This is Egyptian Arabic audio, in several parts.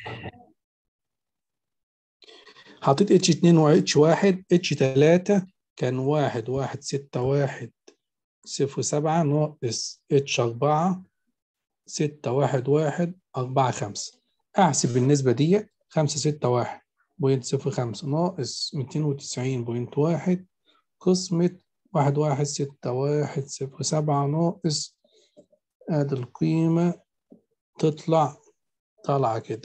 حطيت اتش 2 و اتش 1 اتش 3 كان 1 1 6 1 0 7 ناقص اتش 4 6 1 1 4 5 احسب النسبة دي 5 6 1 بوينت صفر خمسة ناقص ميتين وتسعين بوينت واحد قسمة واحد واحد ستة واحد صفر سبعة ناقص ادي القيمة تطلع طالعة كده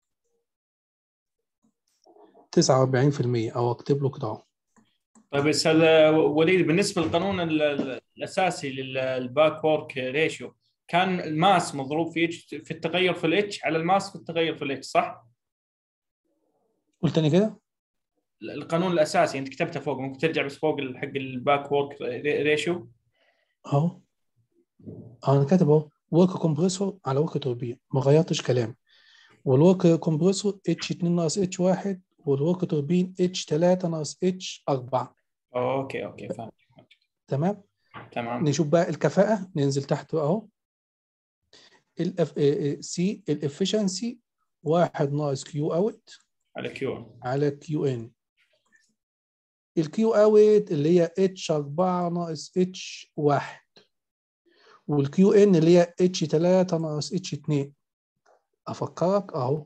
تسعة وأربعين في المية أو أكتب له كده أهو طيب استاذ وليد بالنسبه للقانون ال- ال- الاساسي للباك وورك ريشيو كان الماس مضروب في اتش في التغير في الاتش على الماس في التغير في الاتش صح؟ قلت تاني كده القانون الاساسي انت كتبته فوق ممكن ترجع بس فوق حق الباك وورك ريشيو أهو أهو أنا كاتب أهو ورك كومبريسور على ورك توربين ما غيرتش كلام والورك كومبريسور اتش 2 ناقص اتش 1 والورك توربين اتش 3 ناقص اتش 4 اوكي اوكي فهمت فهمت. تمام تمام نشوف بقى الكفاءة ننزل تحت بقى اهو الاف سي الافشنسي واحد ناقص كيو اوت على كيو على كيو ان الكيو اوت اللي هي اتش 4 ناقص اتش 1 والكيو ان اللي هي اتش 3 ناقص اتش 2 افكرك اهو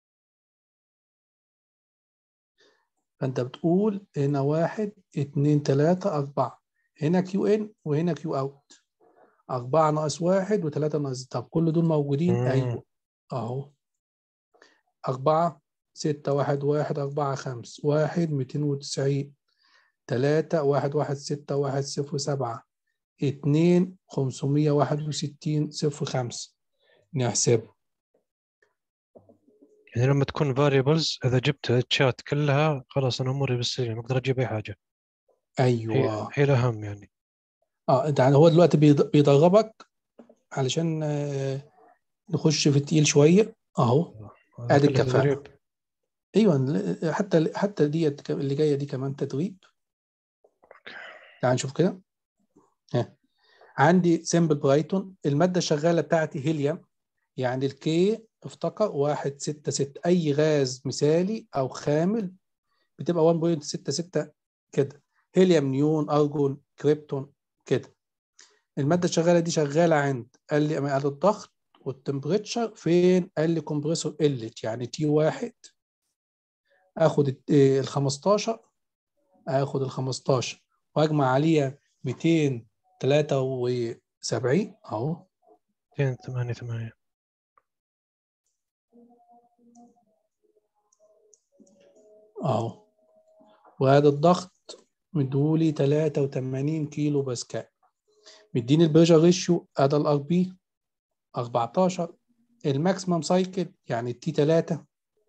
فانت بتقول هنا واحد اتنين تلاتة أربعة هنا كيو ان وهنا كيو اوت أربعة ناقص واحد وتلاتة ناقص طب كل دول موجودين مم. أيوه أهو أربعة ستة واحد واحد أربعة خمس واحد ميتين وتسعين تلاتة واحد واحد ستة واحد صفر سبعة اتنين خمسمية واحد وستين صفر خمسة نحسبه يعني لما تكون فاريبلز اذا جبت التشات كلها خلاص انا اموري بالسليم اقدر اجيب اي حاجه هي, أيوه هي الاهم يعني اه انت يعني هو دلوقتي بيض- بيدربك علشان آه، نخش في التقيل شويه اهو هذا ادي كله الكفاءة. تدريب. ايوه ل- حتى حتى ديت ك- اللي جايه دي كمان تدريب تعال نشوف كده ها عندي سمبل برايتون الماده الشغاله بتاعتي هيليوم يعني الكي افتكر 166 اي غاز مثالي او خامل بتبقى 1.66 كده هيليوم نيون ارجون كريبتون كده الماده الشغاله دي شغاله عند قال لي قال الضغط والتمبريتشر فين قال لي كومبريسور قلت يعني تي واحد اخد ال- إيه ال 15 اخد ال 15 واجمع عليها 273 اهو 288 اهو وهذا الضغط مديهولي 83 كيلو باسكال مديني البريشر ريشيو ادي الار بي 14 الماكسيمم سايكل يعني التي 3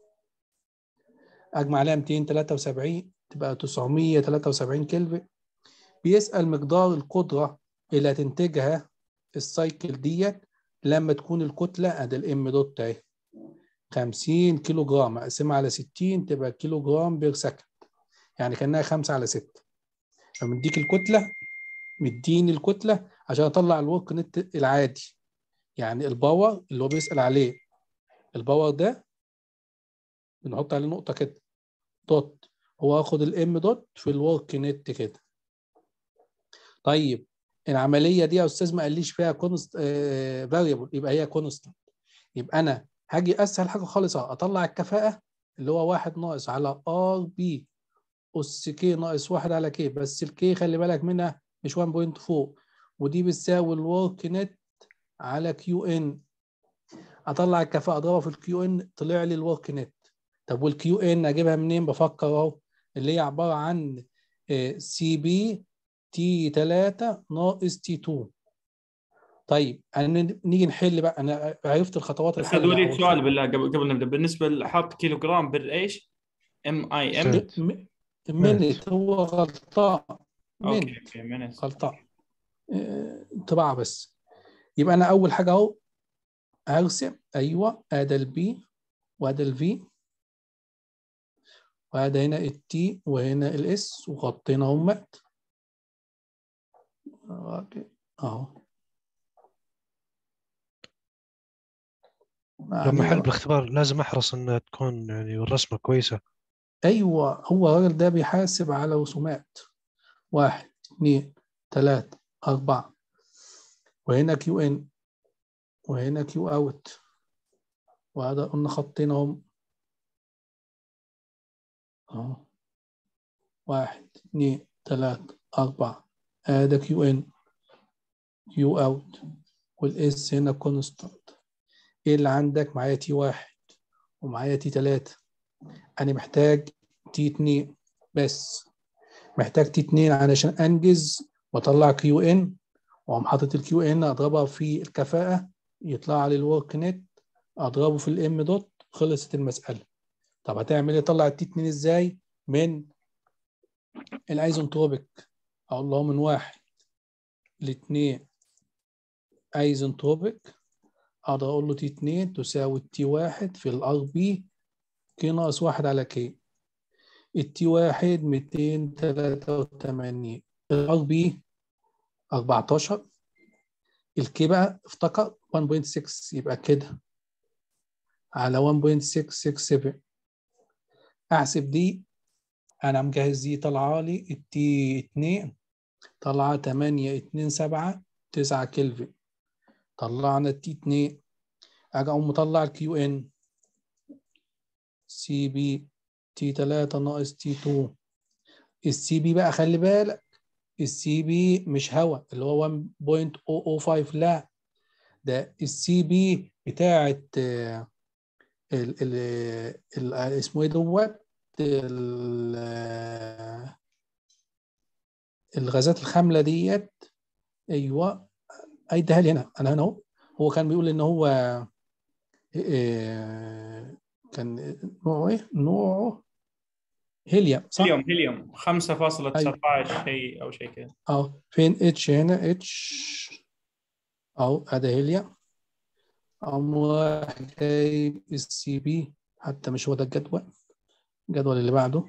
اجمع عليها 273 تبقى 973 كلفن بيسأل مقدار القدرة اللي هتنتجها السايكل ديت لما تكون الكتلة ادي الام دوت اهي 50 كيلو جرام اقسمها على 60 تبقى كيلو جرام بير سكند يعني كانها 5 على 6 فمديك الكتلة مديني الكتلة عشان اطلع الورك نت العادي يعني الباور اللي هو بيسأل عليه الباور ده بنحط عليه نقطة كده دوت هو اخد الام دوت في الورك نت كده طيب العملية دي يا استاذ ما قاليش فيها كونست فاريبل يبقى هي كونستنت يبقى انا هاجي اسهل حاجة خالص أهو، اطلع الكفاءة اللي هو واحد ناقص على ار بي اس كي ناقص واحد على كي بس الكي خلي بالك منها مش 1.4 ودي بتساوي الورك نت على كيو ان اطلع الكفاءه اضربها في الكيو ان طلع لي الورك نت طب والكيو ان اجيبها منين بفكر اهو اللي هي عباره عن سي بي تي 3 ناقص تي 2 طيب أنا نيجي نحل بقى انا عرفت الخطوات استاذ الحل وليد أهو. سؤال بالله قبل قبل نبدا بالنسبه لحط كيلو جرام بر ايش؟ ام اي ام سنت. م- منت هو غلطان اوكي منت اوكي minutes. غلطان آه، طباعة بس يبقى انا اول حاجه اهو هرسم ايوه ادي البي وادي الفي وهذا هنا التي وهنا الاس وغطينا همت اهو لما يعني احل بالاختبار لازم احرص انها تكون يعني الرسمه كويسه ايوه هو الراجل ده بيحاسب على رسومات واحد اثنين ثلاثة أربعة وهنا كيو ان وهنا كيو اوت وهذا قلنا خطين اهم اهو واحد اثنين ثلاثة أربعة هذا كيو ان كيو اوت والاس هنا كونستانت ايه اللي عندك معايا تي واحد ومعايا تي تلاتة انا محتاج تي اتنين بس محتاج تي اتنين علشان انجز واطلع كيو ان واقوم حاطط الكيو ان اضربها في الكفاءة يطلع لي الورك نت اضربه في الام دوت خلصت المسألة طب هتعمل ايه طلع التي اتنين ازاي من الايزنتروبيك اقول له من واحد لاتنين ايزنتروبيك اقدر اقول له تي 2 تساوي تي 1 في الار بي كي ناقص 1 على كي التي 1 283 الار بي 14 الكي بقى افتكر 1.6 يبقى كده على 1.667 احسب دي انا مجهز دي طالعه لي التي 2 طالعه 8 2 7 9 كلفن طلعنا التي 2 اجي اقوم مطلع الكيو ان سي بي تي 3 ناقص تي 2 السي بي بقى خلي بالك السي بي مش هوا اللي هو 1.005 لا ده السي بي بتاعت آه، ال ال ال اسمه ايه دوت ال- آه، الغازات الخامله ديت ايوه ايديها لي هنا انا هنا اهو هو كان بيقول ان هو إيه كان نوعه ايه؟ نوعه هيليوم صح؟ هيليوم هيليوم 5.19 شيء او شيء كذا اهو فين اتش هنا اتش اهو ادي هيليوم قام رايح جايب السي بي حتى مش هو ده الجدول الجدول اللي بعده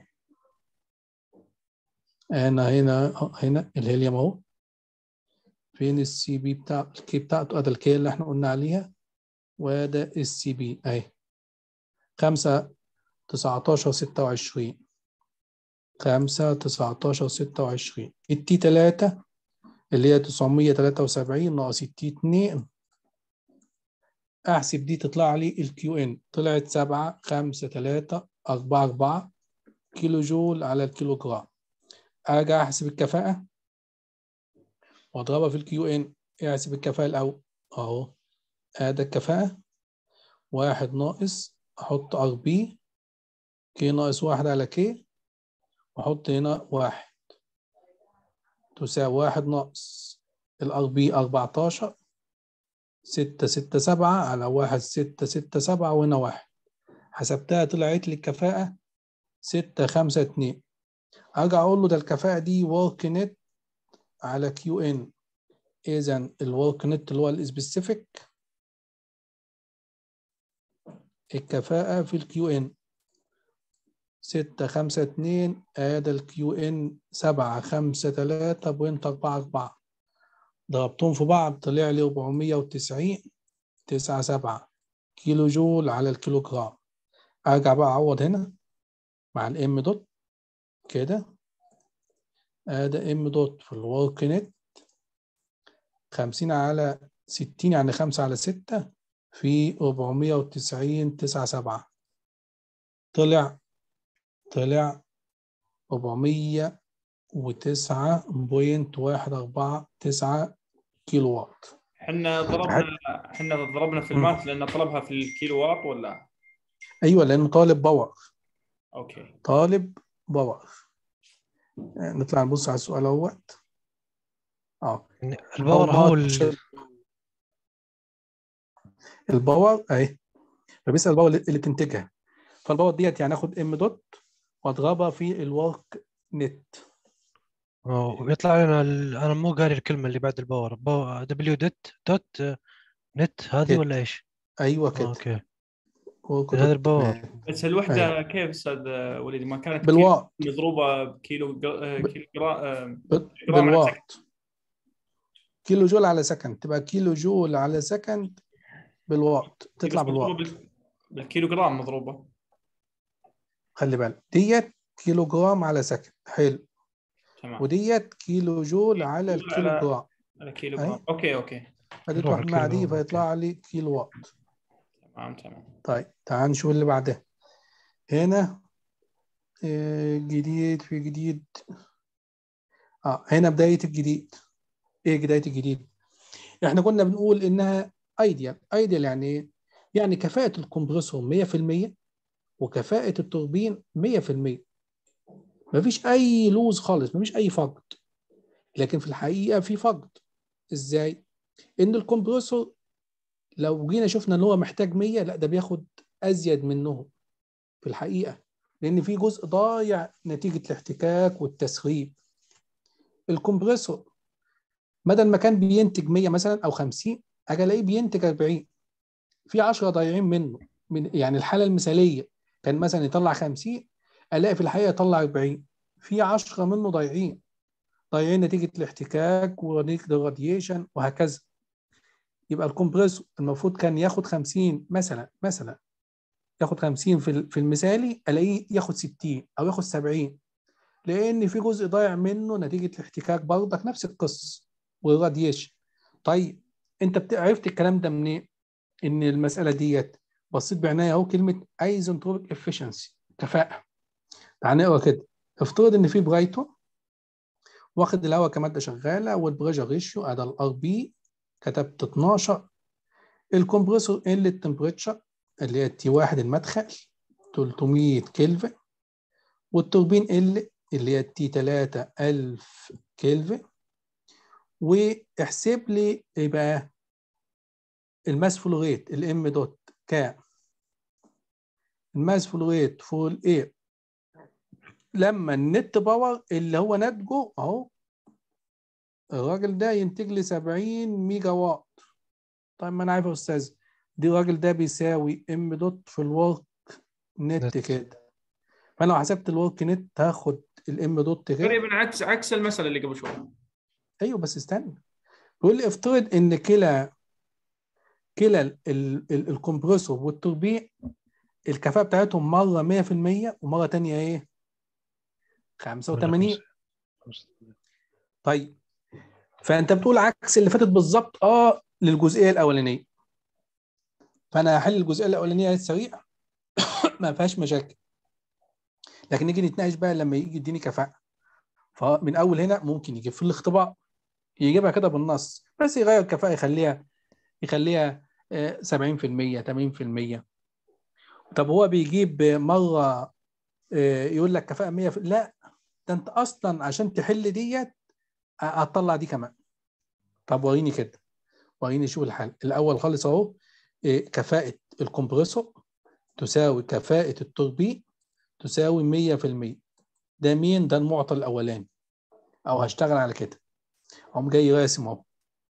هنا هنا هنا الهيليوم اهو فين السي بي بتاع الكي بتاعته ادي الكي اللي احنا قلنا عليها وده السي بي اهي 5 19 26 5 19 26 التي 3 اللي هي 973 ناقص التي 2 احسب دي تطلع لي الكيو ان طلعت 7 5 3 4 4 كيلو جول على الكيلو جرام ارجع احسب الكفاءة واضربها في الكيو ان احسب الكفاءة الاول اهو ادي الكفاءة واحد ناقص احط ار بي كي ناقص واحد على كي واحط هنا واحد تساوي واحد ناقص الار بي 14 ستة ستة سبعة على واحد ستة ستة سبعة وهنا واحد حسبتها طلعت لي الكفاءة ستة خمسة اتنين ارجع اقول له ده الكفاءة دي ورك نت على كيو ان اذا الورك نت اللي هو السبيسيفيك الكفاءة في الكيو ان ستة خمسة اتنين ادي الكيو ان سبعة خمسة تلاتة بوينت أربعة أربعة ضربتهم في بعض طلع لي 490 تسعة سبعة كيلو جول على الكيلو جرام ارجع بقى اعوض هنا مع الام دوت كده ادي ام دوت في الورك نت 50 على 60 يعني 5 على 6 في 490 تسعة سبعة طلع طلع 409.149 كيلو وات احنا ضربنا احنا ضربنا في الماث لان طلبها في الكيلو واط ولا ايوه لانه طالب باور اوكي طالب باور نطلع نبص على السؤال اهوت اه يعني الباور هو ال... الباور اهي فبيسال الباور اللي بتنتجها فالباور ديت يعني اخد ام دوت واضربها في الورك نت آه، ويطلع لنا ال... انا مو قاري الكلمه اللي بعد الباور باور دبليو دوت دوت آه، نت هذه نت. ولا ايش؟ ايوه آه، كده اوكي work هذا dot الباور. net. بس الوحده كيف استاذ وليد ما كانت بالواط كيلو مضروبه بكيلو جر- كيلو جرام بال- جرام على بالواط كيلو جول على سكند تبقى كيلو جول على سكند بالوات تطلع بس مضروبة بالوات بال- بالكيلو جرام مضروبه خلي بالك ديت كيلو جرام على سكند حلو تمام وديت كيلو جول على جول الكيلو على- جرام على كيلو أي. جرام اوكي اوكي ادي نروح تروح مع دي الكيلو، فيطلع لي كيلو وات تمام تمام طيب تعال نشوف اللي بعدها هنا آه، جديد في جديد اه هنا بداية الجديد ايه بداية الجديد احنا كنا بنقول انها ايديال ايديال يعني ايه يعني كفاءة الكمبرسور 100% وكفاءة التوربين 100% مفيش اي لوز خالص مفيش اي فقد لكن في الحقيقة في فقد ازاي ان الكمبرسور لو جينا شفنا ان هو محتاج 100 لا ده بياخد ازيد منهم في الحقيقه لان في جزء ضايع نتيجه الاحتكاك والتسريب الكمبرسور بدل ما كان بينتج 100 مثلا او 50 اجي الاقيه بينتج 40 في 10 ضايعين منه من يعني الحاله المثاليه كان مثلا يطلع 50 الاقي في الحقيقه يطلع 40 في 10 منه ضايعين ضايعين نتيجه الاحتكاك ونتيجه الراديشن وهكذا يبقى الكمبريسور المفروض كان ياخد 50 مثلا مثلا ياخد 50 في ال- في المثالي الاقيه ياخد 60 او ياخد 70 لان في جزء ضايع منه نتيجه الاحتكاك برضك نفس القصه والراديشن طيب انت بت- عرفت الكلام ده منين؟ ان المساله ديت بصيت بعنايه اهو كلمه ايزنتروبيك افشنسي كفاءه تعال نقرا كده افترض ان في برايتون واخد الهواء كماده شغاله والبريشر ريشيو ادي الار بي كتبت 12 الكمبريسور ال التمبريتشر اللي هي تي واحد المدخل 300 كلفن والتوربين ال اللي هي تي 3 1000 كلفن واحسب لي ايه بقى الماس فلو ريت الام دوت كام الماس فلو ريت فور الاير لما النت باور اللي هو ناتجه اهو الراجل ده ينتج لي 70 ميجا واط طيب ما انا عارف يا استاذ دي الراجل ده بيساوي ام دوت في الورك نت نت. كده فانا لو حسبت الورك نت هاخد الام دوت كده تقريبا عكس عكس المساله اللي قبل شوي ايوه بس استنى بيقول لي افترض ان كلا كلا ال- ال- ال- الكمبريسور والتوربين الكفاءه بتاعتهم مره 100% ومره تانية ايه 85 طيب فانت بتقول عكس اللي فاتت بالظبط اه للجزئيه الاولانيه فانا هحل الجزئيه الاولانيه سريع ما فيهاش مشاكل لكن نيجي نتناقش بقى لما يجي يديني كفاءه فمن اول هنا ممكن يجيب في الاختبار يجيبها كده بالنص بس يغير الكفاءه يخليها يخليها آه، 70% 80% طب هو بيجيب مره آه، يقول لك كفاءه 100 لا ده انت اصلا عشان تحل ديت هتطلع دي كمان طب وريني كده وريني شو الحل الاول خالص اهو إيه، كفاءه الكمبريسور تساوي كفاءه التوربين تساوي 100% ده مين ده المعطى الاولاني او هشتغل على كده اقوم جاي راسم اهو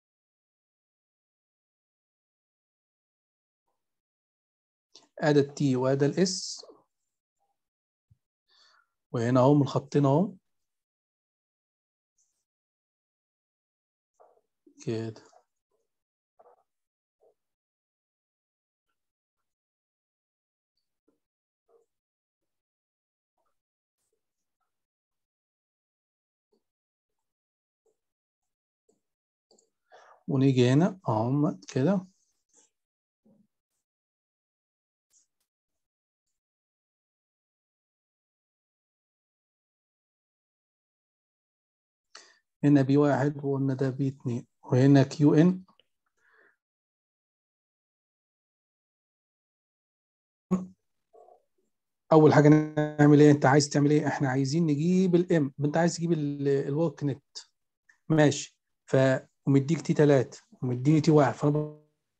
ادي التي وادي الاس وهنا اهو من خطين اهو كده ونيجي هنا اهو كده هنا بي واحد وقلنا ده بي اتنين وهنا كيو ان اول حاجه نعمل ايه انت عايز تعمل ايه احنا عايزين نجيب الام انت عايز تجيب الورك نت ماشي ف ومديك تي 3 ومديني تي 1 فانا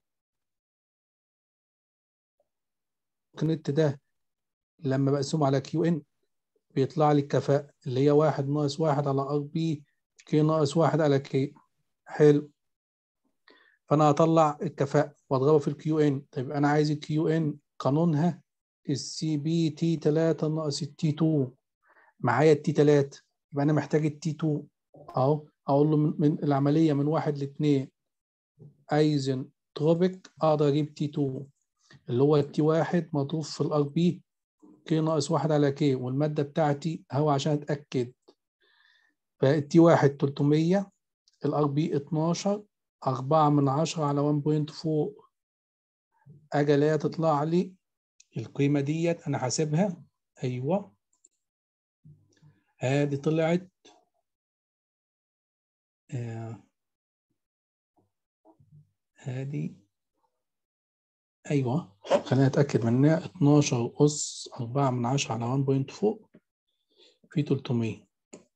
نت ده لما بقسمه على كيو ان بيطلع لي الكفاءة اللي هي واحد ناقص واحد على ار بي كي ناقص واحد على كي حلو فانا هطلع الكفاءة واضربها في الكيو ان طيب انا عايز الكيو ان قانونها السي بي تي 3 ناقص التي 2 معايا التي 3 يبقى انا محتاج التي 2 اهو اقول له من, من العمليه من واحد لاثنين ايزن ايزنتروبيك اقدر اجيب تي 2 اللي هو التي واحد مضروب في الار بي كي ناقص واحد على كي والمادة بتاعتي هو عشان اتأكد فالتي واحد 300 الار بي 12 أربعة من عشرة على 1.4 أجي ألاقيها تطلع لي القيمة ديت أنا حاسبها أيوه هادي طلعت آه هادي أيوه خلينا نتأكد منها 12 أس 4 من 10 على 1.4 في 300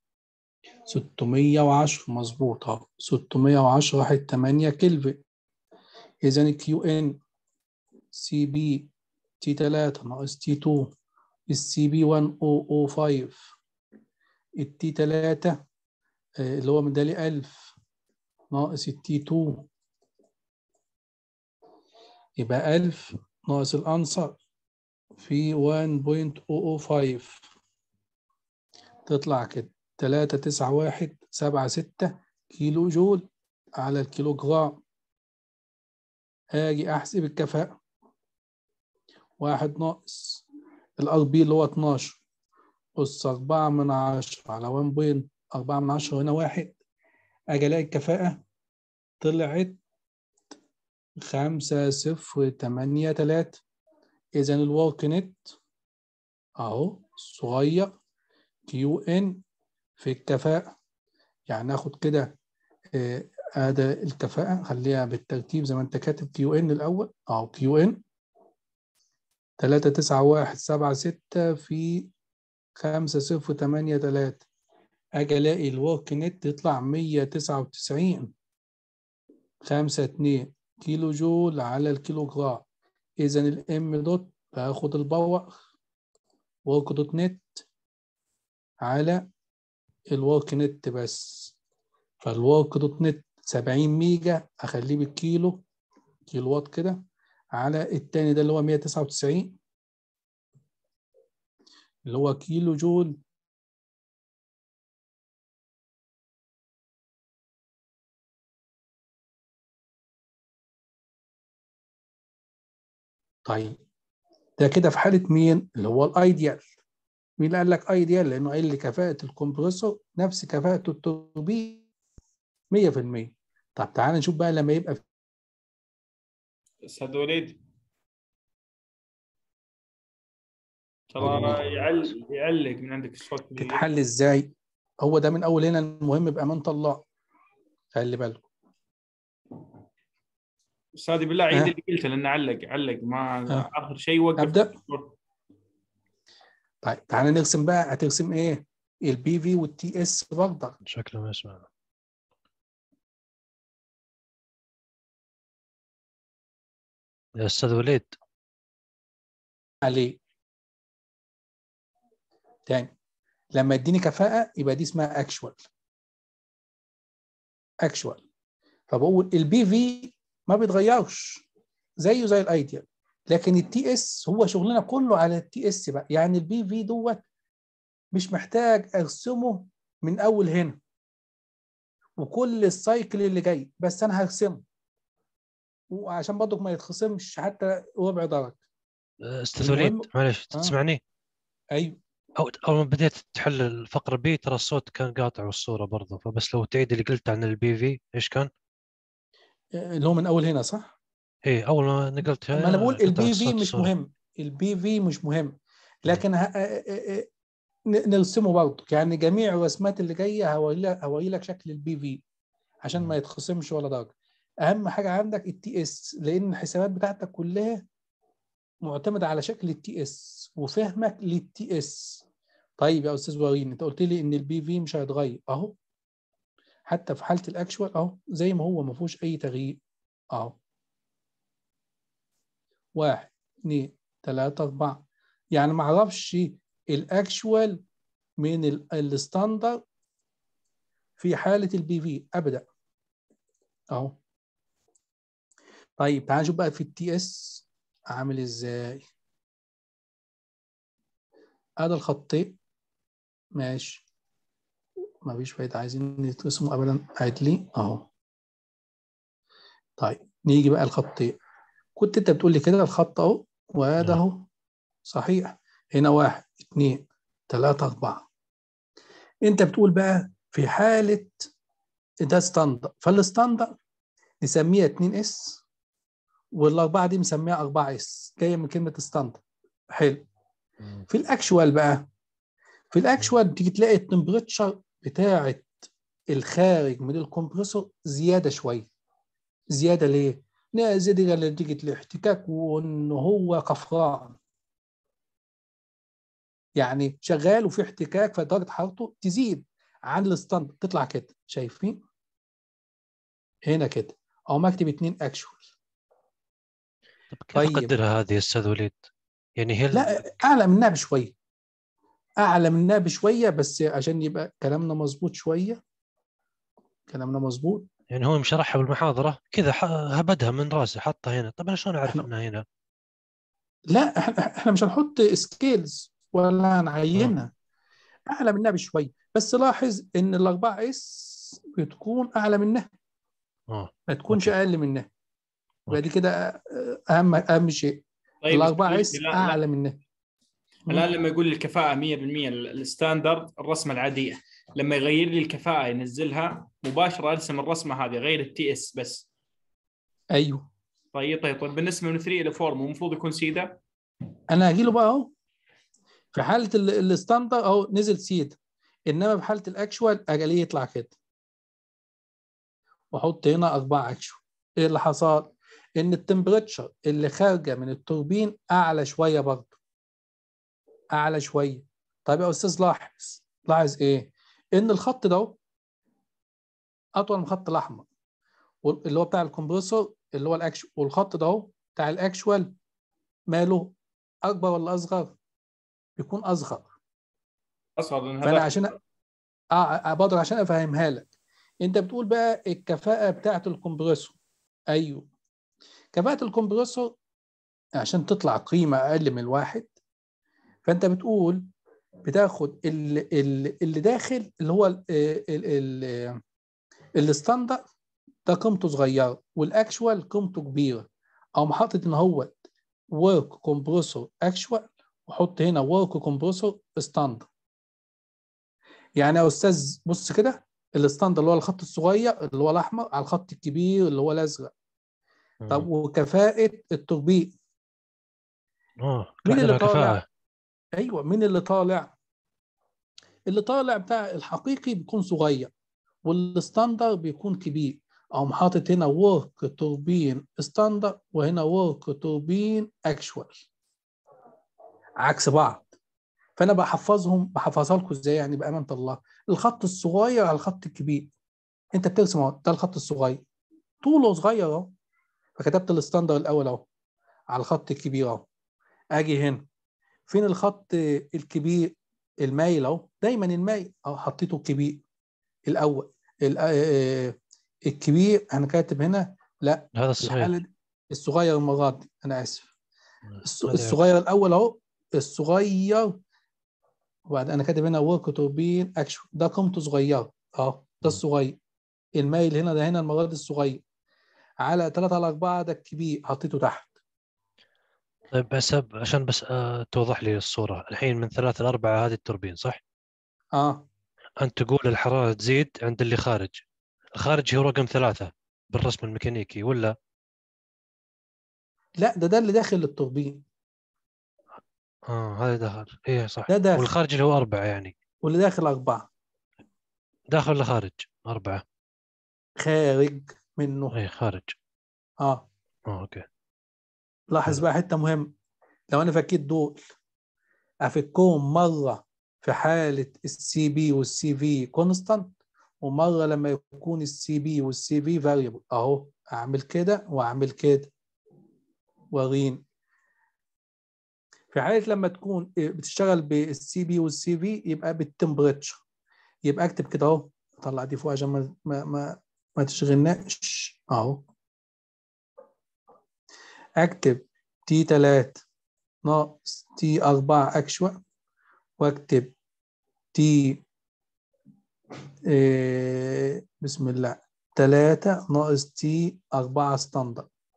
610 مظبوط اهو 610 واحد 8 كلفن إذا الكيو إن سي بي تي 3 ناقص تي 2 السي بي 1005 التي 3 اللي هو مدالي 1000 ناقص التي 2 يبقى 1000 ناقص الأنصر في 1.005 تطلع كده 3 9 1 7 6 كيلو جول على الكيلو جرام هاجي أحسب الكفاءة واحد ناقص الار بي اللي هو 12 أس 4 من 10 على 1.4 من 10 هنا واحد أجي ألاقي الكفاءة طلعت خمسة صفر تمانية تلاتة إذا الورك نت أهو صغير كيو إن في الكفاءة يعني ناخد كده هذا آه الكفاءة خليها بالترتيب زي ما أنت كاتب كيو إن الأول أهو كيو إن تلاتة تسعة واحد سبعة ستة في خمسة صفر تمانية تلاتة أجي ألاقي الورك نت يطلع مية تسعة وتسعين خمسة اتنين كيلو جول على الكيلو جرام إذا الإم دوت باخد الباور ورك دوت نت على الورك نت بس فالورك دوت نت 70 ميجا أخليه بالكيلو كيلو وات كده على التاني ده اللي هو 199 اللي هو كيلو جول طيب ده كده في حالة مين؟ اللي هو الايديال مين اللي قال لك ايديال؟ لأنه قال لي كفاءة الكمبريسور نفس كفاءة التوربين 100% طب تعال نشوف بقى لما يبقى استاذ وليد ترى يعلق يعلق من عندك الصوت تتحل ازاي؟ هو ده من اول هنا المهم بأمانة الله خلي بالكم استاذي بالله عيد أه. اللي قلته لانه علق علق ما أه. اخر شيء وقف أبدأ؟ طيب تعالى نرسم بقى هترسم ايه؟ البي في والتي اس برضه شكله ما يسمعنا يا استاذ وليد عليه تاني لما يديني كفاءة يبقى دي اسمها اكشوال اكشوال فبقول البي في ما بيتغيرش زيه زي الايديال لكن التي اس هو شغلنا كله على التي اس بقى يعني البي في دوت مش محتاج ارسمه من اول هنا وكل السايكل اللي جاي بس انا هرسمه وعشان برضك ما يتخصمش حتى ربع درجه استاذ المهم- وليد معلش آه. تسمعني ايوه أو اول ما بديت تحل الفقره بي ترى الصوت كان قاطع والصوره برضه فبس لو تعيد اللي قلت عن البي في ايش كان؟ اللي هو من اول هنا صح؟ ايه اول ما نقلت ما انا بقول قطع البي الصوت في مش والصورة. مهم البي في مش مهم لكن ه... ن- نرسمه برضه يعني جميع الرسمات اللي جايه هوري لك هوري لك شكل البي في عشان ما يتخصمش ولا درجه اهم حاجه عندك التي اس لان الحسابات بتاعتك كلها معتمده على شكل التي اس وفهمك للتي اس طيب يا استاذ ورين انت قلت لي ان البي في مش هيتغير اهو حتى في حاله الاكشوال اهو زي ما هو ما فيهوش اي تغيير اهو واحد اثنين ثلاثة أربعة يعني ما أعرفش الأكشوال من ال- الستاندر في حالة البي في أبدا أهو طيب تعال نشوف بقى في التي اس عامل إزاي هذا الخطين ماشي مفيش فايدة عايزين يترسموا أبدا عدلي أهو طيب نيجي بقى الخطين كنت انت بتقول لي كده الخط اهو وده نعم. اهو صحيح هنا واحد اثنين ثلاثة أربعة انت بتقول بقى في حالة ده ستاندر فالستاندر نسميها 2 اس والأربعة دي مسميها 4 اس جاية من كلمة ستاندر حلو مم. في الاكشوال بقى في الاكشوال تيجي تلاقي التمبريتشر بتاعه الخارج من الكمبريسور زياده شويه زياده ليه؟ لا زياده نتيجه الاحتكاك وان هو كفران يعني شغال وفي احتكاك فدرجه حرارته تزيد عن الستاندرد تطلع كده شايفين؟ هنا كده او مكتب اتنين اكشوال طب كيف طيب. اقدرها هذه يا استاذ وليد؟ يعني هي لا اعلى منها بشويه اعلى منها بشويه بس عشان يبقى كلامنا مظبوط شويه كلامنا مظبوط يعني هو مشرحها بالمحاضره كذا ح- هبدها من راسه حطها هنا طب انا شلون اعرف إحنا- انها هنا؟ لا احنا احنا مش هنحط سكيلز ولا هنعينها اعلى منها بشويه بس لاحظ ان الاربعه اس بتكون اعلى منها اه ما تكونش أوكي. اقل منها يبقى دي كده اهم اهم شيء طيب الاربعه اس لا- لا- اعلى منها الان لما يقول لي الكفاءه 100% ال- الستاندرد الرسمه العاديه لما يغير لي الكفاءه ينزلها مباشره ارسم الرسمه هذه غير التي اس بس ايوه طيب طيب طيب بالنسبه من 3 الى 4 مو المفروض يكون سيدا انا هجي له بقى اهو في حاله ال- الستاندر اهو نزل سيد انما في حاله الاكشوال اجي يطلع كده واحط هنا اربعه اكشوال ايه اللي حصل؟ ان التمبريتشر اللي خارجه من التوربين اعلى شويه برضه اعلى شويه طيب يا استاذ لاحظ لاحظ ايه؟ ان الخط ده اهو اطول من الخط الاحمر وال- اللي هو بتاع الكمبريسور اللي هو الاكشوال والخط ده اهو بتاع الاكشوال ماله اكبر ولا اصغر؟ بيكون اصغر اصغر لان فانا هذا عشان أ- اه برضه عشان افهمها لك انت بتقول بقى الكفاءه بتاعه الكمبريسور ايوه كفاءه الكمبريسور عشان تطلع قيمه اقل من الواحد فانت بتقول بتاخد اللي, اللي داخل اللي هو ال- ال- ال- الستاندرد ده قيمته صغيره والاكشوال قيمته كبيره او محطه ان هو ورك كومبريسور اكشوال وحط هنا ورك كومبريسور ستاندرد يعني يا استاذ بص كده الستاندرد اللي هو الخط الصغير اللي هو الاحمر على الخط الكبير اللي هو الازرق طب مم. وكفاءه التوربين اه مين قاعدة اللي مع طالع؟ كفاءة. ايوه مين اللي طالع اللي طالع بتاع الحقيقي بيكون صغير والستاندر بيكون كبير او حاطط هنا ورك توربين ستاندر وهنا ورك توربين اكشوال عكس بعض فانا بحفظهم بحفظها لكم ازاي يعني بامانه الله الخط الصغير على الخط الكبير انت بترسم اهو ده الخط الصغير طوله صغير اهو فكتبت الستاندر الاول اهو على الخط الكبير اهو اجي هنا فين الخط الكبير المايل اهو دايما المايل اهو حطيته الكبير الاول ال- آه، الكبير انا كاتب هنا لا هذا في الصغير الحاله دي الصغير المره دي انا اسف الص- هذا الصغير الاول اهو الصغير وبعد انا كاتب هنا ورك توربين اكشن ده قيمته صغيره اهو ده م. الصغير المايل هنا ده هنا المره دي الصغير على 3 على 4 ده الكبير حطيته تحت طيب بس عشان بس آه توضح لي الصورة الحين من ثلاثة لأربعة هذه التوربين صح؟ اه أنت تقول الحرارة تزيد عند اللي خارج الخارج هو رقم ثلاثة بالرسم الميكانيكي ولا لا ده ده اللي داخل التوربين اه هذا داخل ايه صح ده داخل. والخارج اللي هو أربعة يعني واللي داخل أربعة داخل ولا خارج؟ أربعة خارج منه ايه خارج اه اه اوكي لاحظ حلو. بقى حته مهمه لو انا فكيت دول افكهم مره في حاله السي بي والسي في كونستانت ومره لما يكون السي بي والسي في فاريبل اهو اعمل كده واعمل كده وريني في حاله لما تكون بتشتغل بالسي بي والسي في يبقى بالتمبريتشر يبقى اكتب كده اهو اطلع دي فوق عشان ما ما ما, ما تشغلناش اهو اكتب تي 3 ناقص تي 4 اكشوال واكتب تي إيه بسم الله 3 ناقص تي 4 ستاندرد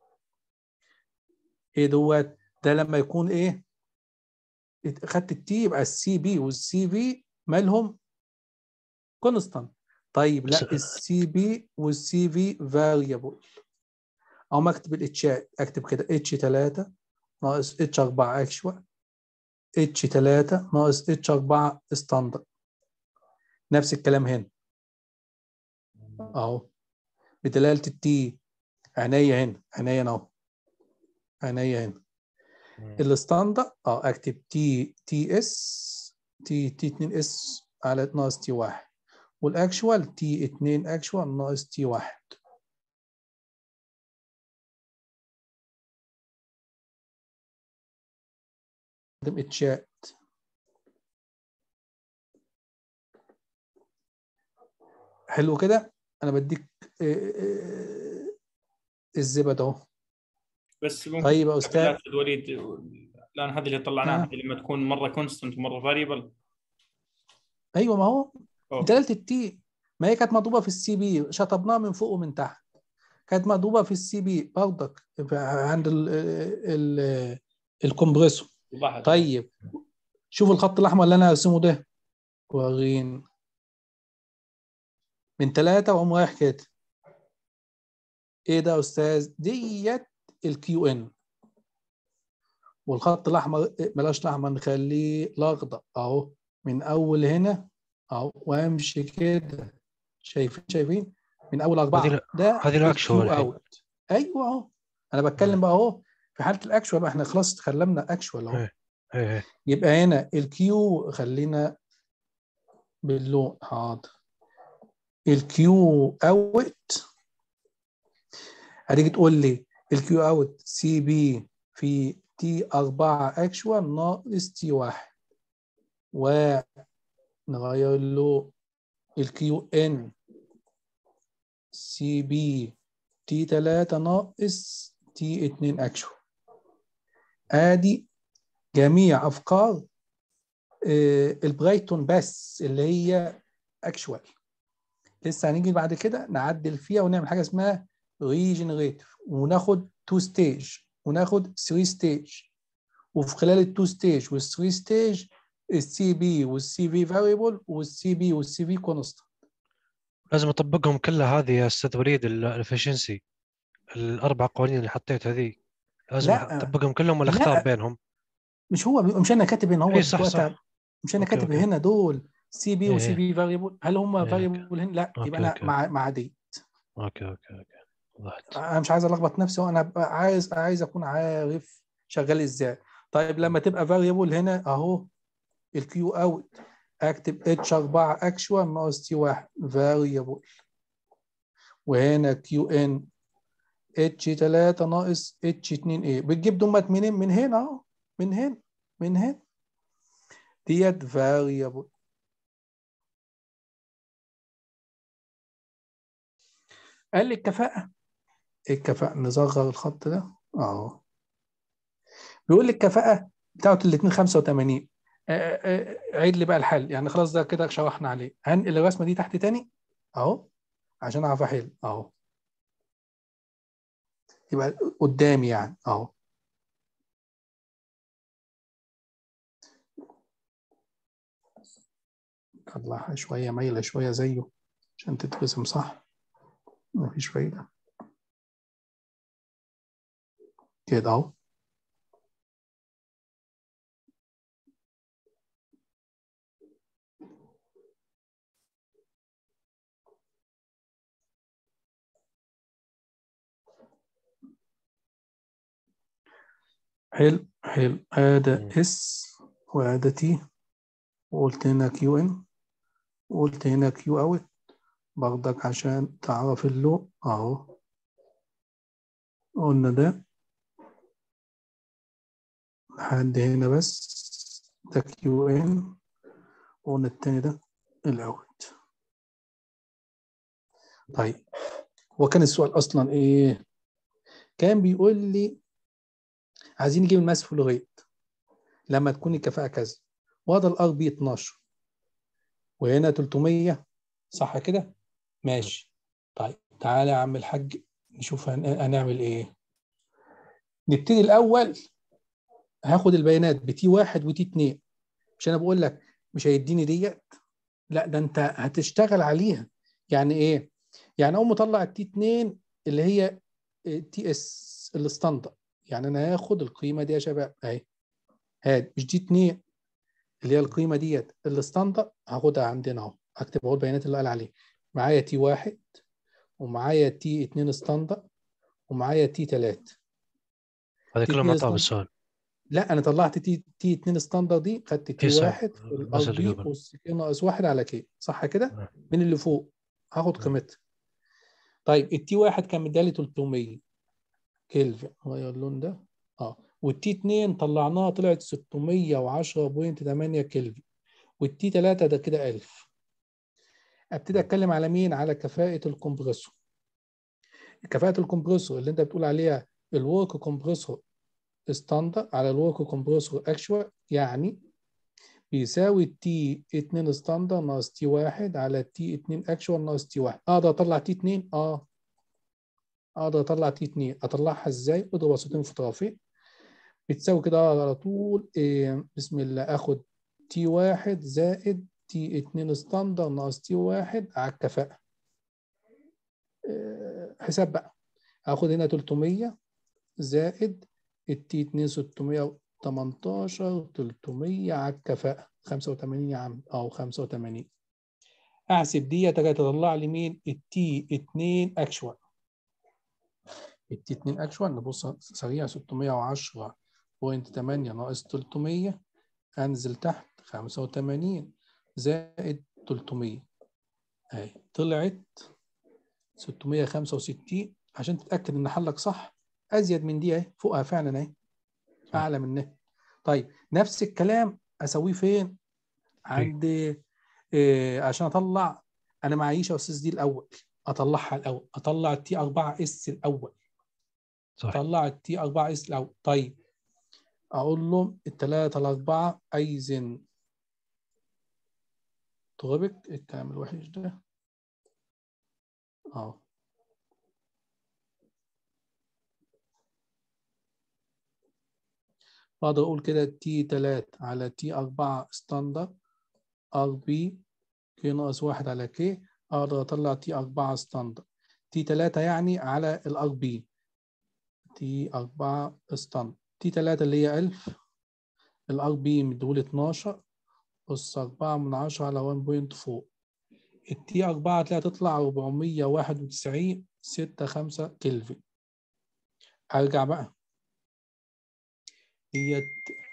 ايه دوت ده لما يكون ايه خدت التي يبقى السي بي والسي في مالهم كونستانت طيب لا س- السي بي والسي في فاريبل او ما اكتب الاتشات اكتب كده اتش 3 ناقص اتش 4 اكشوال اتش 3 ناقص اتش 4 ستاندرد نفس الكلام هنا اهو بدلاله التي عينيا هنا عينيا هنا اهو عينيا هنا الستاندرد اه اكتب تي تي اس تي تي 2 اس على ناقص تي 1 والاكشوال تي 2 اكشوال ناقص تي 1 قدم اتشات حلو كده انا بديك آه، آه، الزبد اهو بس ممكن طيب يا استاذ لا الوليد لان هذه اللي طلعناها آه. هذه لما تكون مره كونستنت ومره فاريبل ايوه ما هو دلاله التي ما هي كانت مضروبه في السي بي شطبناها من فوق ومن تحت كانت مضروبه في السي بي برضك عند ال ال الكمبريسور طيب شوف الخط الاحمر اللي انا هرسمه ده ورين من ثلاثة وقوم رايح كده ايه ده يا استاذ ديت الكيو ان والخط الاحمر بلاش الاحمر نخليه الاخضر اهو من اول هنا اهو وامشي كده شايفين شايفين من اول اربعه هذه ال- ده هذه الأكشوال الكيو الحين. اوت ايوه اهو انا بتكلم بقى اهو في حاله الاكشوال بقى احنا خلاص تكلمنا اكشوال اهو إيه. ايه إيه. يبقى هنا الكيو خلينا باللون حاضر الكيو اوت هتيجي تقول لي الكيو اوت سي بي في تي 4 اكشوال ناقص تي 1 ونغير له الكيو ان سي بي تي 3 ناقص تي 2 اكشوال ادي جميع افكار آه، البرايتون بس اللي هي اكشوال لسه هنيجي بعد كده نعدل فيها ونعمل حاجه اسمها ريجنريتيف وناخد تو ستيج وناخد 3 ستيج وفي خلال التو ستيج والثري ستيج السي بي والسي في فاريبل والسي بي والسي في كونستانت لازم اطبقهم كلها هذه يا استاذ وليد الافشنسي الاربع قوانين اللي حطيت هذه لازم لا. اطبقهم كلهم ولا لا. اختار بينهم مش هو مش انا كاتب هنا هو إيه، صح، دلوقتي صح. مش انا أوكي، كاتب أوكي. هنا دول سي بي إيه، وسي إيه. في فاريبل هل هم إيه، أوكي. فاريبل هنا لا أوكي، يبقى انا أوكي. مع مع دي اوكي اوكي اوكي وضحت انا مش عايز الخبط نفسي وانا أبقى عايز عايز اكون عارف شغال ازاي طيب لما تبقى فاريبل هنا اهو الكيو اوت اكتب اتش 4 اكشوال ناقص تي 1 فاريبل وهنا كيو ان اتش 3 ناقص اتش 2 ايه بتجيب دمت منين من هنا اهو من هنا من هنا ديت فاريبل قال لي الكفاءة ايه الكفاءة نصغر الخط ده اهو بيقول لي الكفاءة بتاعت الاثنين 85 آه، آه، عيد لي بقى الحل يعني خلاص ده كده شرحنا عليه هنقل الرسمة دي تحت تاني اهو عشان اعرف احل اهو يبقى قدامي يعني اهو طلعها شوية مايلة شوية زيه عشان تترسم صح مفيش فايدة كده اهو حلو حلو هذا مم. اس وهذا تي وقلت هنا كيو ان وقلت هنا كيو اوت برضك عشان تعرف اللو اهو قلنا ده لحد هنا بس ده كيو ان وقلنا التاني ده الاوت طيب هو كان السؤال اصلا ايه كان بيقول لي عايزين نجيب الماس فلو ريت لما تكون الكفاءة كذا وهذا الار بي 12 وهنا 300 صح كده ماشي طيب تعالى يا عم الحاج نشوف هن- هنعمل ايه نبتدي الاول هاخد البيانات بتي واحد وتي اتنين مش انا بقول لك مش هيديني ديت لا ده انت هتشتغل عليها يعني ايه يعني اقوم مطلع التي 2 اللي هي تي اس الستاندر يعني انا هاخد القيمه دي يا شباب اهي هاد مش دي 2 اللي هي القيمه ديت الستاندر هاخدها عندنا اهو اكتب اهو البيانات اللي قال عليه معايا تي 1 ومعايا تي 2 ستاندر ومعايا تي 3 هذا تي كله اتنين معطاه ستاندر. بالسؤال لا انا طلعت تي تي 2 ستاندر دي خدت تي يسعد. 1 في بس الار اللي بي قبل. والسي ناقص 1 على كي صح كده نعم. من اللي فوق هاخد نعم. قيمتها طيب التي 1 كان مدالي 300 كيلفن غير اللون ده اه والتي 2 طلعناها طلعت 610.8 كيلفن والتي 3 ده كده 1000 ابتدي اتكلم على مين على كفاءة الكمبريسور كفاءة الكمبريسور اللي انت بتقول عليها الورك كومبريسور ستاندر على الورك كومبريسور اكشوال يعني بيساوي تي 2 ستاندر ناقص تي 1 على تي 2 اكشوال ناقص تي 1 اقدر اطلع تي 2 اه اقدر اطلع تي 2 اطلعها ازاي اضرب وسطين في طرفين بتساوي كده على طول إيه بسم الله اخد تي 1 زائد تي 2 ستاندر ناقص تي 1 على الكفاءة إيه حساب بقى هاخد هنا 300 زائد التي 2 618 300 على الكفاءة 85 يا عم او 85 احسب دي تطلع لي مين التي 2 اكشوال التي 2 اكشوال نبص سريع 610.8 ناقص 300 انزل تحت 85 زائد 300 اهي طلعت 665 عشان تتاكد ان حلك صح ازيد من دي اهي فوقها فعلا اهي اعلى منها طيب نفس الكلام اسويه فين عند إيه عشان اطلع انا معيش يا استاذ دي الاول اطلعها الاول اطلع التي 4 اس الاول صح اطلع التي 4 اس الاول طيب اقول له الثلاثه الاربعه ايزن طغبك الكلام الوحش ده اه بقدر اقول كده تي 3 على تي 4 ستاندر ار بي كي ناقص 1 على كي اقدر اطلع تي 4 ستاندر تي 3 يعني على الار بي تي 4 ستاندر تي 3 اللي هي 1000 الار بي مديهولي 12 أس 4 من 10 على 1.4 التي 4 هتلاقيها تطلع 491 6 5 كلفن ارجع بقى ديت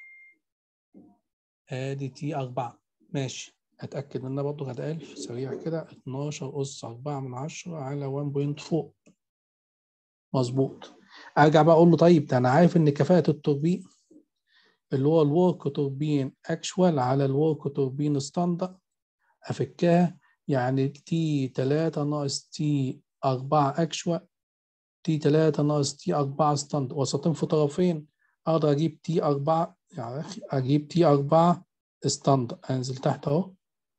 ادي تي 4 ماشي اتاكد ان انا برضه كانت 1000 سريع كده 12 اس 4 من 10 على 1.4 مظبوط ارجع بقى اقول له طيب ده انا عارف ان كفاءه التوربين اللي هو الورك توربين اكشوال على الورك توربين ستاندر افكها يعني تي 3 ناقص تي 4 اكشوال تي 3 ناقص تي 4 ستاندر وسطين في طرفين اقدر اجيب تي 4 يعني اخي اجيب تي 4 ستاندر انزل تحت اهو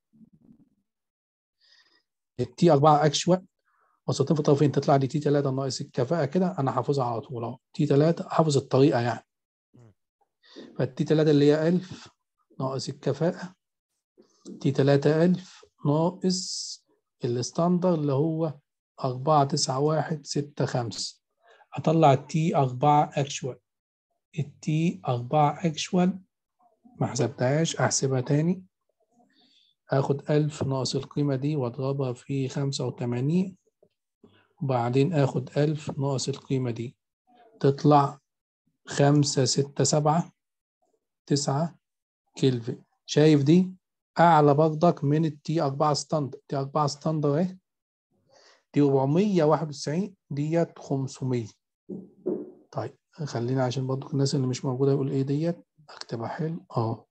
التي 4 اكشوال وسطين في طرفين تطلع لي تي 3 ناقص الكفاءه كده انا حافظها على طول اهو تي 3 حافظ الطريقه يعني فالتي 3 اللي هي 1000 ناقص الكفاءه تي 3000 ناقص الستاندر اللي هو 4 9 1 6 5 اطلع التي 4 اكشوال التي 4 اكشوال ما حسبتهاش احسبها تاني اخد 1000 ناقص القيمة دي واضربها في 85 وبعدين اخد 1000 ناقص القيمة دي تطلع 5 6 7 9 كلفن شايف دي اعلى برضك من التي 4 ستاندر تي 4 ستاندر اهي دي 491 ديت 500 طيب خلينا عشان برضو الناس اللي مش موجوده يقول ايه ديت اكتبها حلو اه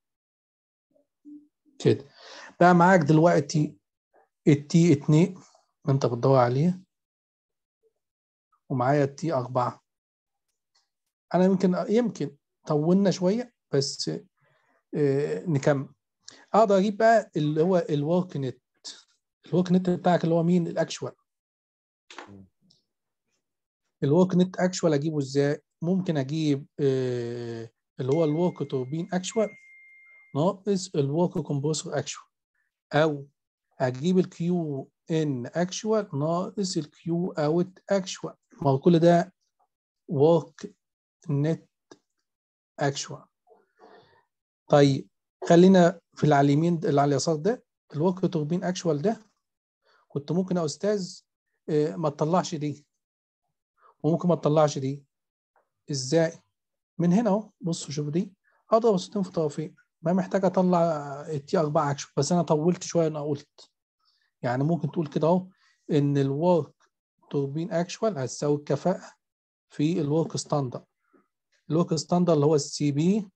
كده بقى معاك دلوقتي التي 2 انت بتدور عليه ومعايا التي 4 انا يمكن يمكن طولنا شويه بس آه نكمل اقدر اجيب بقى اللي هو الورك نت الورك نت بتاعك اللي هو مين الاكشوال الورك نت اكشوال اجيبه ازاي ممكن اجيب آه، اللي هو الورك توربين اكشوال ناقص الورك كومبرسور اكشوال او اجيب الكيو ان اكشوال ناقص الكيو اوت اكشوال ما هو كل ده ورك نت اكشوال طيب خلينا في اللي على اليمين اللي على اليسار ده الورك توربين اكشوال ده كنت ممكن يا استاذ آه، ما تطلعش دي وممكن ما تطلعش دي ازاي من هنا اهو بصوا شوفوا دي اضرب وسطين في طرفين ما محتاج اطلع التي 4 اكشن بس انا طولت شويه انا قلت يعني ممكن تقول كده اهو ان الورك توربين اكشوال هتساوي الكفاءه في الورك ستاندرد الورك ستاندرد اللي هو السي بي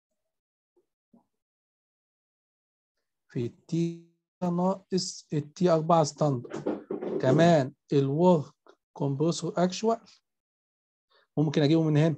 في التي ناقص التي 4 ستاندرد كمان الورك كومبرسور اكشوال ممكن اجيبه من هنا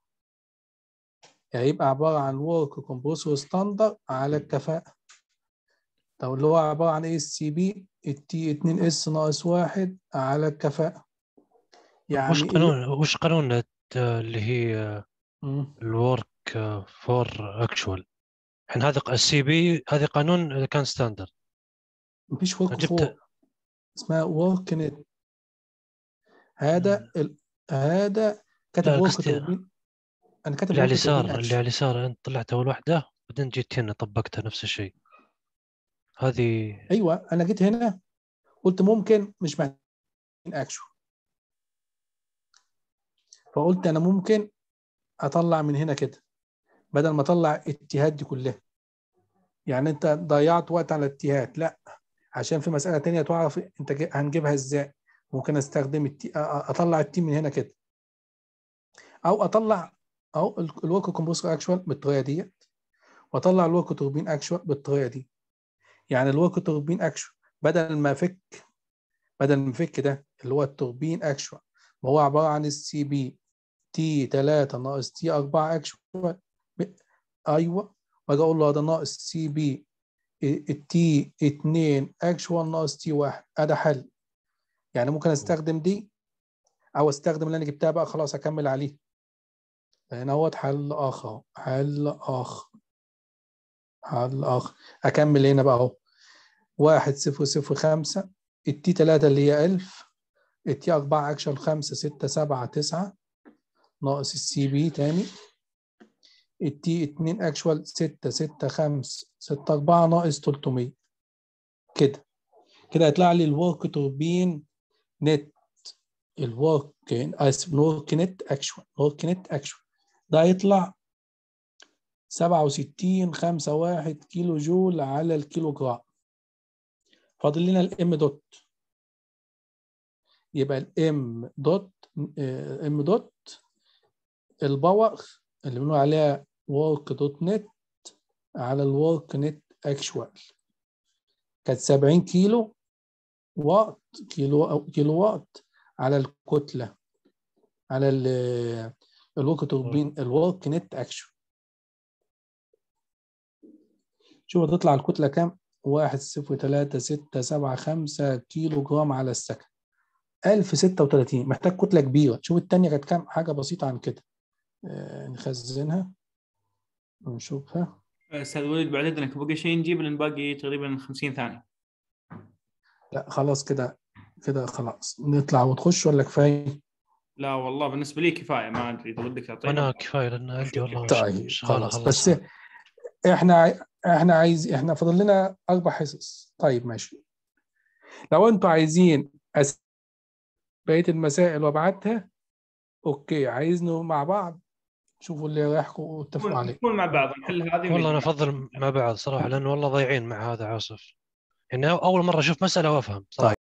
هيبقى عباره عن ورك كومبرسور ستاندرد على الكفاءه طب اللي هو عباره عن ايه السي بي التي 2 اس ناقص واحد على الكفاءه يعني وش قانون وش قانون الت- اللي هي مم. الورك فور اكشوال الحين هذا السي بي هذه قانون اذا كان ستاندرد مفيش ورك جبت- فور اسمها ورك نت هذا ال... هذا كاتب لا، ورك قصدي توربين انا كاتب اللي على work turbine اليسار اللي action. على اليسار انت طلعت اول واحده بعدين جيت هنا طبقتها نفس الشيء هذه ايوه انا جيت هنا قلت ممكن مش محتاج اكشن فقلت انا ممكن اطلع من هنا كده بدل ما اطلع التيهات دي كلها يعني انت ضيعت وقت على التيهات لا عشان في مسألة تانية تعرف انت جي- هنجيبها ازاي ممكن استخدم التي... أ- أ- اطلع التي من هنا كده او اطلع او الورك كومبوسر اكشوال بالطريقه ديت واطلع الورك توربين اكشوال بالطريقه دي يعني الورك توربين اكشوال بدل ما افك بدل ما افك ده اللي هو التوربين اكشوال ما هو عباره عن السي بي تي 3 ناقص تي 4 اكشوال ب- ايوه واجي اقول له ده ناقص سي بي التي 2 اكشوال ناقص تي 1 ادي حل يعني ممكن استخدم دي او استخدم اللي انا جبتها بقى خلاص اكمل عليه هنا اهوت حل اخر حل اخر حل اخر اكمل هنا بقى اهو واحد صفر صفر خمسة التي تلاتة اللي هي ألف التي أربعة أكشن خمسة ستة سبعة تسعة ناقص السي بي تاني التي اتنين أكشوال ستة ستة خمسة ستة أربعة ناقص تلتمية كده كده هيطلع لي الورك توربين نت الورك اسف الورك نت اكشوال الورك نت اكشوال ده هيطلع سبعة وستين خمسة واحد كيلو جول على الكيلو جرام فاضل لنا الام دوت يبقى الام دوت ام دوت الباور اللي بنقول عليها ورك دوت نت على الورك نت اكشوال كانت 70 كيلو وات كيلو أو كيلو وات على الكتله على ال- الورك توربين الورك نت اكشوال شوف هتطلع الكتله كام؟ واحد صفر تلاتة ستة سبعة خمسة كيلو جرام على السكن ألف ستة وتلاتين محتاج كتلة كبيرة شوف التانية كانت كام حاجة بسيطة عن كده آه نخزنها ونشوفها استاذ وليد بعد اذنك بقى شيء نجيب لان باقي تقريبا 50 ثانيه لا خلاص كده كده خلاص نطلع وتخش ولا كفاية؟ لا والله بالنسبه لي كفايه ما ادري اذا ودك تعطينا انا كفايه لان عندي والله طيب شغال خلاص أخلص. بس احنا عاي- احنا عايز احنا فاضل لنا اربع حصص طيب ماشي لو انتوا عايزين أس... بقيه المسائل وابعتها اوكي عايزنه مع بعض شوفوا اللي رايحكم واتفقوا عليه نكون مع بعض نحل هذه والله انا ونجي. افضل مع بعض صراحه لانه والله ضايعين مع هذا عاصف يعني اول مره اشوف مساله وافهم صراحه